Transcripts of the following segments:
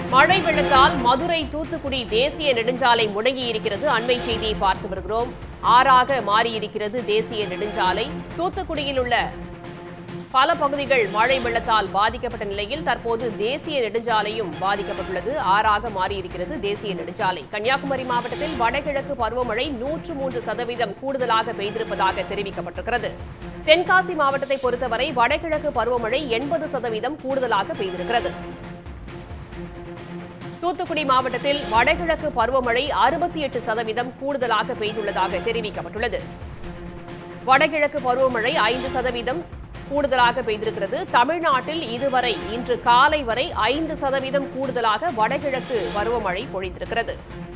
மழை வெள்ளத்தால் மதுரை தூத்துக்குடி தேசிய நெடுஞ்சாலை முடங்கியிருக்கிறது அண்மை செய்தியை பார்த்து வருகிறோம் ஆறாக மாறியிருக்கிறது தேசிய நெடுஞ்சாலை தூத்துக்குடியில் உள்ள பல பகுதிகள் மழை வெள்ளத்தால் பாதிக்கப்பட்ட நிலையில் தற்போது தேசிய நெடுஞ்சாலையும் பாதிக்கப்பட்டுள்ளது ஆறாக மாறியிருக்கிறது தேசிய நெடுஞ்சாலை கன்னியாகுமரி மாவட்டத்தில் வடகிழக்கு பருவமழை நூற்று மூன்று சதவீதம் கூடுதலாக பெய்திருப்பதாக தெரிவிக்கப்பட்டிருக்கிறது தென்காசி மாவட்டத்தை பொறுத்தவரை வடகிழக்கு பருவமழை எண்பது சதவீதம் கூடுதலாக பெய்திருக்கிறது தூத்துக்குடி மாவட்டத்தில் வடகிழக்கு பருவமழை அறுபத்தி எட்டு சதவீதம் கூடுதலாக பெய்துள்ளதாக தெரிவிக்கப்பட்டுள்ளது வடகிழக்கு பருவமழை ஐந்து சதவீதம் கூடுதலாக பெய்திருக்கிறது தமிழ்நாட்டில் இதுவரை இன்று காலை வரை ஐந்து சதவீதம் கூடுதலாக வடகிழக்கு பருவமழை பொழிந்திருக்கிறது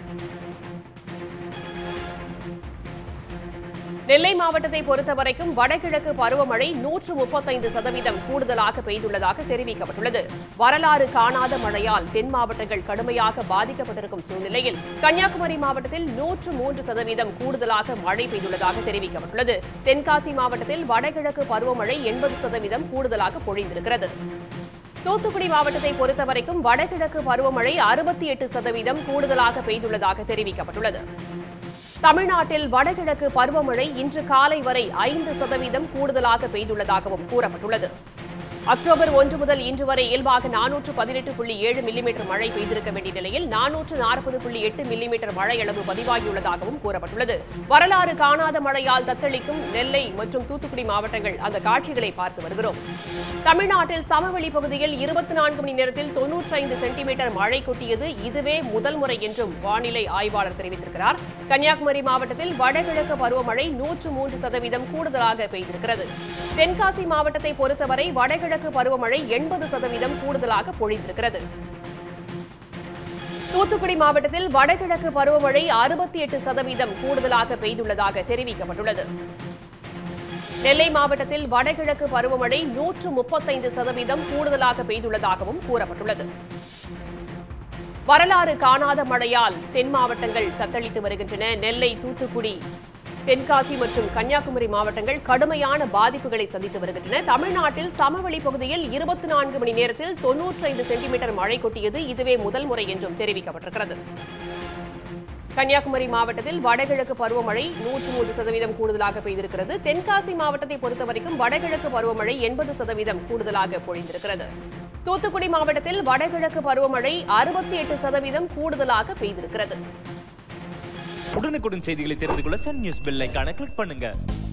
நெல்லை மாவட்டத்தை பொறுத்தவரைக்கும் வடகிழக்கு பருவமழை நூற்று முப்பத்தைந்து சதவீதம் கூடுதலாக பெய்துள்ளதாக தெரிவிக்கப்பட்டுள்ளது வரலாறு காணாத மழையால் தென் மாவட்டங்கள் கடுமையாக பாதிக்கப்பட்டிருக்கும் சூழ்நிலையில் கன்னியாகுமரி மாவட்டத்தில் நூற்று மூன்று சதவீதம் கூடுதலாக மழை பெய்துள்ளதாக தெரிவிக்கப்பட்டுள்ளது தென்காசி மாவட்டத்தில் வடகிழக்கு பருவமழை எண்பது சதவீதம் கூடுதலாக பொழிந்திருக்கிறது தூத்துக்குடி மாவட்டத்தை பொறுத்தவரைக்கும் வடகிழக்கு பருவமழை அறுபத்தி எட்டு சதவீதம் கூடுதலாக பெய்துள்ளதாக தெரிவிக்கப்பட்டுள்ளது தமிழ்நாட்டில் வடகிழக்கு பருவமழை இன்று காலை வரை ஐந்து சதவீதம் கூடுதலாக பெய்துள்ளதாகவும் கூறப்பட்டுள்ளது அக்டோபர் ஒன்று முதல் இன்று வரை இயல்பாக நானூற்று பதினெட்டு புள்ளி ஏழு மில்லிமீட்டர் மழை பெய்திருக்க வேண்டிய நிலையில் நானூற்று நாற்பது புள்ளி எட்டு மில்லிமீட்டர் மழை அளவு பதிவாகியுள்ளதாகவும் கூறப்பட்டுள்ளது வரலாறு காணாத மழையால் தத்தளிக்கும் நெல்லை மற்றும் தூத்துக்குடி மாவட்டங்கள் அந்த காட்சிகளை பார்த்து வருகிறோம் தமிழ்நாட்டில் சமவெளி பகுதியில் இருபத்தி நான்கு மணி நேரத்தில் தொன்னூற்றி ஐந்து சென்டிமீட்டர் மழை கொட்டியது இதுவே முதல் முறை என்றும் வானிலை ஆய்வாளர் தெரிவித்திருக்கிறார் கன்னியாகுமரி மாவட்டத்தில் வடகிழக்கு பருவமழை நூற்று மூன்று சதவீதம் கூடுதலாக பெய்திருக்கிறது தென்காசி மாவட்டத்தை பொறுத்தவரை வடகிழக்கு பருவமழை எண்பது சதவீதம் கூடுதலாக பொழிந்திருக்கிறது தூத்துக்குடி மாவட்டத்தில் வடகிழக்கு பருவமழை அறுபத்தி எட்டு சதவீதம் கூடுதலாக பெய்துள்ளதாக தெரிவிக்கப்பட்டுள்ளது நெல்லை மாவட்டத்தில் வடகிழக்கு பருவமழை நூற்று முப்பத்தைந்து சதவீதம் கூடுதலாக பெய்துள்ளதாகவும் கூறப்பட்டுள்ளது வரலாறு காணாத மழையால் தென் மாவட்டங்கள் தத்தளித்து வருகின்றன நெல்லை தூத்துக்குடி தென்காசி மற்றும் கன்னியாகுமரி மாவட்டங்கள் கடுமையான பாதிப்புகளை சந்தித்து வருகின்றன தமிழ்நாட்டில் சமவெளி பகுதியில் இருபத்தி நான்கு மணி நேரத்தில் தொன்னூற்றி ஐந்து சென்டிமீட்டர் மழை கொட்டியது இதுவே முதல் முறை என்றும் தெரிவிக்கப்பட்டிருக்கிறது கன்னியாகுமரி மாவட்டத்தில் வடகிழக்கு பருவமழை நூற்று மூன்று சதவீதம் கூடுதலாக பெய்திருக்கிறது தென்காசி மாவட்டத்தை பொறுத்தவரைக்கும் வடகிழக்கு பருவமழை எண்பது சதவீதம் கூடுதலாக பொழிந்திருக்கிறது தூத்துக்குடி மாவட்டத்தில் வடகிழக்கு பருவமழை அறுபத்தி எட்டு சதவீதம் கூடுதலாக பெய்திருக்கிறது உடனுக்குடன் செய்திகளை தெரிந்து கொள்ள சன் நியூஸ் பெல் ஐகானை கிளிக் பண்ணுங்க